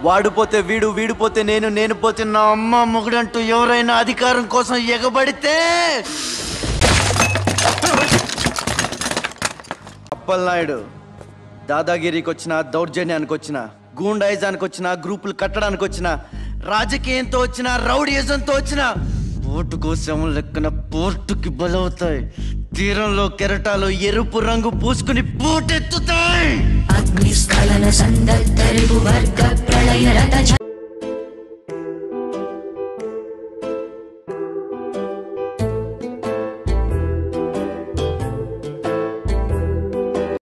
వాడు పోతే వీడు వీడు పోతే నేను నేను పోతే నా అమ్మ మొగుడంటూ ఎవరైనా అధికారం కోసం ఎగబడితే అప్పలనాయుడు దాదాగిరికి వచ్చిన దౌర్జన్యానికి వచ్చిన గూండాయిజానికి వచ్చిన గ్రూపులు కట్టడానికి వచ్చిన రాజకీయంతో వచ్చిన రౌడీయిజంతో వచ్చిన ఓటుకు శవం లెక్కన పోర్టుకి బలవుతాయి తీరంలో కెరటాలు ఎరుపు రంగు పూసుకుని పూటెత్తుతాయి అగ్నిస్ఖలన సందర్భ వర్గ ప్రళయ రథ